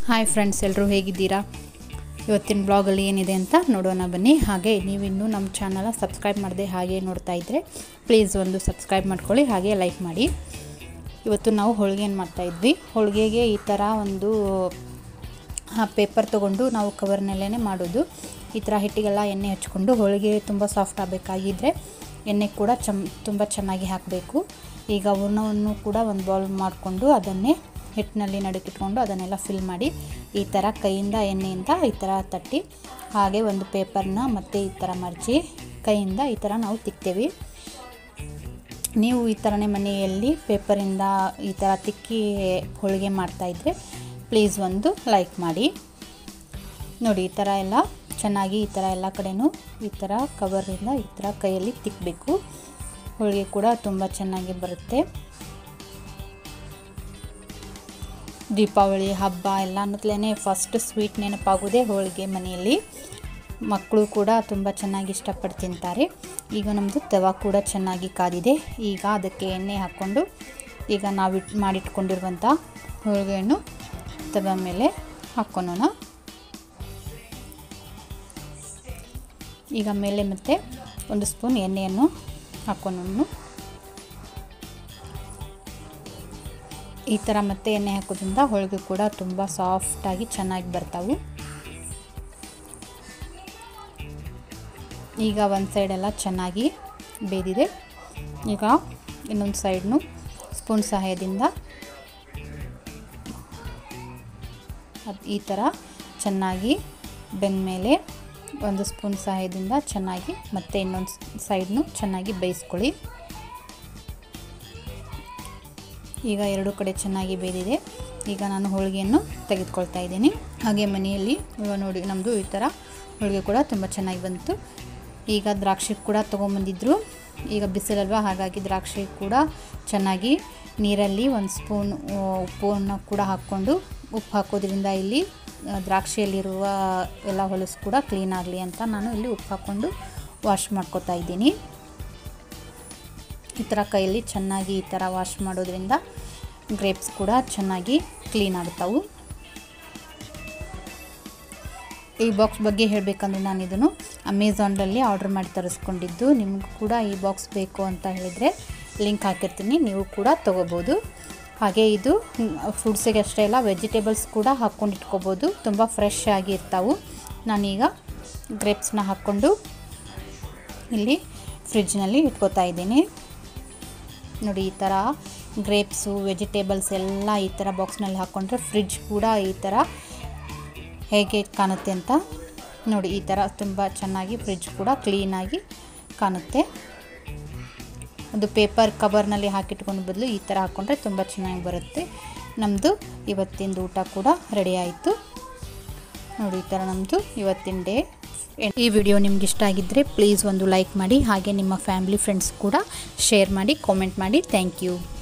hi friends ಎಲ್ಲರೂ ಹೇಗಿದ್ದೀರಾ ಇವತ್ತಿನ ಬ್ಲಾಗಲ್ಲಿ ಏನಿದೆ ಅಂತ ನೋಡೋಣ ಬನ್ನಿ ಹಾಗೆ ನೀವಿನ್ನೂ ನಮ್ಮ ಚಾನಲ ಸಬ್ಸ್ಕ್ರೈಬ್ ಮಾಡದೆ ಹಾಗೆ ನೋಡ್ತಾ ಇದ್ದರೆ ಪ್ಲೀಸ್ ಒಂದು ಸಬ್ಸ್ಕ್ರೈಬ್ ಮಾಡ್ಕೊಳ್ಳಿ ಹಾಗೆ ಲೈಕ್ ಮಾಡಿ ಇವತ್ತು ನಾವು ಹೋಳಿಗೆಯನ್ನು ಮಾಡ್ತಾಯಿದ್ವಿ ಹೋಳಿಗೆಗೆ ಈ ಥರ ಒಂದು ಪೇಪರ್ ತೊಗೊಂಡು ನಾವು ಕವರ್ನಲ್ಲೇ ಮಾಡೋದು ಈ ಥರ ಹಿಟ್ಟಿಗೆಲ್ಲ ಎಣ್ಣೆ ಹಚ್ಕೊಂಡು ಹೋಳಿಗೆ ತುಂಬ ಸಾಫ್ಟ್ ಆಗಬೇಕಾಗಿದ್ದರೆ ಎಣ್ಣೆ ಕೂಡ ಚಮ್ ತುಂಬ ಚೆನ್ನಾಗಿ ಹಾಕಬೇಕು ಈಗ ಹೂರ್ಣವನ್ನು ಕೂಡ ಒಂದು ಬೌಲ್ ಮಾಡಿಕೊಂಡು ಅದನ್ನೇ ಹಿಟ್ಟಿನಲ್ಲಿ ನಡುಕಿಟ್ಕೊಂಡು ಅದನ್ನೆಲ್ಲ ಫಿಲ್ ಮಾಡಿ ಈ ಥರ ಕೈಯಿಂದ ಎಣ್ಣೆಯಿಂದ ಈ ಥರ ತಟ್ಟಿ ಹಾಗೆ ಒಂದು ಪೇಪರ್ನ ಮತ್ತು ಈ ಥರ ಮಡಚಿ ಕೈಯಿಂದ ಈ ಥರ ನಾವು ತಿಕ್ತೇವೆ ನೀವು ಈ ಥರನೇ ಮನೆಯಲ್ಲಿ ಪೇಪರಿಂದ ಈ ಥರ ತಿಕ್ಕಿ ಹೋಳಿಗೆ ಮಾಡ್ತಾಯಿದ್ರೆ ಪ್ಲೀಸ್ ಒಂದು ಲೈಕ್ ಮಾಡಿ ನೋಡಿ ಈ ಥರ ಎಲ್ಲ ಚೆನ್ನಾಗಿ ಈ ಥರ ಎಲ್ಲ ಕಡೆನೂ ಈ ಥರ ಕವರಿಂದ ಈ ಥರ ಕೈಯಲ್ಲಿ ತಿಕ್ಕಬೇಕು ಹೋಳಿಗೆ ಕೂಡ ತುಂಬ ಚೆನ್ನಾಗಿ ಬರುತ್ತೆ ದೀಪಾವಳಿ ಹಬ್ಬ ಎಲ್ಲ ಅನ್ನತ್ಲೇ ಫಸ್ಟ್ ಸ್ವೀಟ್ ನೆನಪಾಗೋದೇ ಹೋಳಿಗೆ ಮನೆಯಲ್ಲಿ ಮಕ್ಕಳು ಕೂಡ ತುಂಬ ಚೆನ್ನಾಗಿ ಇಷ್ಟಪಟ್ಟು ತಿಂತಾರೆ ಈಗ ನಮ್ಮದು ತವಾ ಕೂಡ ಚೆನ್ನಾಗಿ ಕಾದಿದೆ ಈಗ ಅದಕ್ಕೆ ಎಣ್ಣೆ ಹಾಕ್ಕೊಂಡು ಈಗ ನಾವು ಮಾಡಿಟ್ಕೊಂಡಿರುವಂಥ ಹೋಳಿಗೆಯನ್ನು ತವ ಮೇಲೆ ಹಾಕ್ಕೊಳೋಣ ಈಗ ಮೇಲೆ ಮತ್ತೆ ಒಂದು ಸ್ಪೂನ್ ಎಣ್ಣೆಯನ್ನು ಹಾಕ್ಕೊಂಡು ಈ ಥರ ಮತ್ತೆ ಎಣ್ಣೆ ಹಾಕೋದ್ರಿಂದ ಹೋಳಿಗೆ ಕೂಡ ತುಂಬ ಸಾಫ್ಟಾಗಿ ಚೆನ್ನಾಗಿ ಬರ್ತಾವೆ ಈಗ ಒಂದು ಸೈಡೆಲ್ಲ ಚೆನ್ನಾಗಿ ಬೇದಿದೆ ಈಗ ಇನ್ನೊಂದು ಸೈಡ್ನು ಸ್ಪೂನ್ ಸಹಾಯದಿಂದ ಅದು ಈ ಥರ ಚೆನ್ನಾಗಿ ಬೆಂದಮೇಲೆ ಒಂದು ಸ್ಪೂನ್ ಸಹಾಯದಿಂದ ಚೆನ್ನಾಗಿ ಮತ್ತೆ ಇನ್ನೊಂದು ಸೈಡ್ನು ಚೆನ್ನಾಗಿ ಬೇಯಿಸ್ಕೊಳ್ಳಿ ಈಗ ಎರಡು ಕಡೆ ಚೆನ್ನಾಗಿ ಬೇದಿದೆ ಈಗ ನಾನು ಹೋಳಿಗೆಯನ್ನು ತೆಗೆದುಕೊಳ್ತಾ ಇದ್ದೀನಿ ಹಾಗೆ ಮನೆಯಲ್ಲಿ ಇವಾಗ ನೋಡಿ ನಮ್ಮದು ಈ ಥರ ಹೋಳಿಗೆ ಕೂಡ ತುಂಬ ಚೆನ್ನಾಗಿ ಬಂತು ಈಗ ದ್ರಾಕ್ಷಿ ಕೂಡ ತೊಗೊಂಬಂದಿದ್ರು ಈಗ ಬಿಸಿಲಲ್ವ ಹಾಗಾಗಿ ದ್ರಾಕ್ಷಿ ಕೂಡ ಚೆನ್ನಾಗಿ ನೀರಲ್ಲಿ ಒಂದು ಸ್ಪೂನ್ ಉಪ್ಪನ್ನು ಕೂಡ ಹಾಕ್ಕೊಂಡು ಉಪ್ಪು ಹಾಕೋದ್ರಿಂದ ಇಲ್ಲಿ ದ್ರಾಕ್ಷಿಯಲ್ಲಿರುವ ಎಲ್ಲ ಹೊಲಸು ಕೂಡ ಕ್ಲೀನ್ ಆಗಲಿ ಅಂತ ನಾನು ಇಲ್ಲಿ ಉಪ್ಪು ಹಾಕ್ಕೊಂಡು ವಾಶ್ ಮಾಡ್ಕೊತಾ ಇದ್ದೀನಿ ಈ ಥರ ಕೈಯಲ್ಲಿ ಚೆನ್ನಾಗಿ ಈ ಥರ ವಾಶ್ ಮಾಡೋದ್ರಿಂದ ಗ್ರೇಪ್ಸ್ ಕೂಡ ಚೆನ್ನಾಗಿ ಕ್ಲೀನ್ ಆಗ್ತಾವೆ ಈ ಬಾಕ್ಸ್ ಬಗ್ಗೆ ಹೇಳಬೇಕಂದ್ರೆ ನಾನು ಇದನ್ನು ಅಮೆಝಾನ್ದಲ್ಲಿ ಆರ್ಡ್ರ್ ಮಾಡಿ ತರಿಸ್ಕೊಂಡಿದ್ದು ನಿಮಗೂ ಕೂಡ ಈ ಬಾಕ್ಸ್ ಬೇಕು ಅಂತ ಹೇಳಿದರೆ ಲಿಂಕ್ ಹಾಕಿರ್ತೀನಿ ನೀವು ಕೂಡ ತೊಗೋಬೋದು ಹಾಗೆ ಇದು ಫ್ರೂಟ್ಸಿಗೆ ಅಷ್ಟೇ ಅಲ್ಲ ವೆಜಿಟೇಬಲ್ಸ್ ಕೂಡ ಹಾಕ್ಕೊಂಡು ಇಟ್ಕೋಬೋದು ತುಂಬ ಫ್ರೆಶ್ ಆಗಿ ಇರ್ತಾವೆ ನಾನೀಗ ಗ್ರೇಪ್ಸ್ನ ಹಾಕ್ಕೊಂಡು ಇಲ್ಲಿ ಫ್ರಿಜ್ನಲ್ಲಿ ಇಟ್ಕೋತಾ ಇದ್ದೀನಿ ನೋಡಿ ಈ ಥರ ಗ್ರೇಪ್ಸು ವೆಜಿಟೇಬಲ್ಸ್ ಎಲ್ಲ ಈ ಥರ ಬಾಕ್ಸ್ನಲ್ಲಿ ಹಾಕ್ಕೊಂಡ್ರೆ ಫ್ರಿಡ್ಜ್ ಕೂಡ ಈ ಥರ ಹೇಗೆ ಕಾಣುತ್ತೆ ಅಂತ ನೋಡಿ ಈ ಥರ ತುಂಬ ಚೆನ್ನಾಗಿ ಫ್ರಿಡ್ಜ್ ಕೂಡ ಕ್ಲೀನಾಗಿ ಕಾಣುತ್ತೆ ಒಂದು ಪೇಪರ್ ಕವರ್ನಲ್ಲಿ ಹಾಕಿಟ್ಕೊಂಡು ಬದಲು ಈ ಥರ ಹಾಕ್ಕೊಂಡ್ರೆ ತುಂಬ ಚೆನ್ನಾಗಿ ಬರುತ್ತೆ ನಮ್ಮದು ಇವತ್ತಿಂದು ಊಟ ಕೂಡ ರೆಡಿ ಆಯಿತು ನೋಡಿ ಈ ಥರ ನಮ್ಮದು ಇವತ್ತಿನ ಡೇ ಈ ವಿಡಿಯೋ ನಿಮ್ಗೆ ಇಷ್ಟ ಆಗಿದ್ದರೆ ಪ್ಲೀಸ್ ಒಂದು ಲೈಕ್ ಮಾಡಿ ಹಾಗೆ ನಿಮ್ಮ ಫ್ಯಾಮಿಲಿ ಫ್ರೆಂಡ್ಸ್ ಕೂಡ ಶೇರ್ ಮಾಡಿ ಕಾಮೆಂಟ್ ಮಾಡಿ ಥ್ಯಾಂಕ್ ಯು